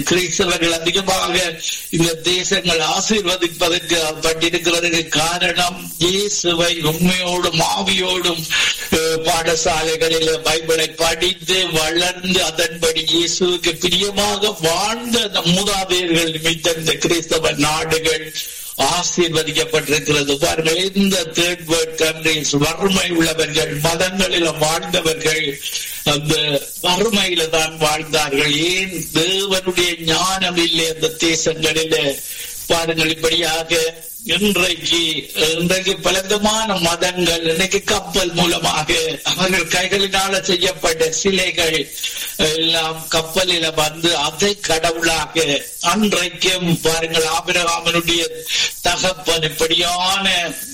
கிறிஸ்தவர்கள் அதிகமாக இந்த தேசங்கள் ஆசீர்வதிப்பதற்கு பட்டிருக்கிறதுக்கு காரணம் இயேசுவை உண்மையோடும் ஆவியோடும் அஹ், பாடசாலைகளில் பைபிளை படித்து வளர்ந்து அதன்படி இயேசுவுக்கு பிரியமாக வாழ்ந்த அந்த மூதாதையர்கள் நிமித்த இந்த கிறிஸ்தவ நாடுகள் ஆசீர்வதிக்கப்பட்டிருக்கிறது பாருங்கள் இந்த தேர்ட் வேர்ல்ட் கண்ட்ரிஸ் வறுமை உள்ளவர்கள் மதங்களிலும் வாழ்ந்தவர்கள் அந்த வறுமையில தான் வாழ்ந்தார்கள் ஏன் தேவனுடைய ஞானம் இல்லை அந்த தேசங்களிலே பாருங்கள் இப்படியாக இன்றைக்கு இன்றைக்கு பலவிதமான மதங்கள் இன்னைக்கு கப்பல் மூலமாக அவர்கள் கைகளினால செய்யப்பட்ட சிலைகள் எல்லாம் கப்பலில வந்து அதை கடவுளாக அன்றைக்கும் பாருங்கள் ஆபிரகாமனுடைய தகப்பன் இப்படியான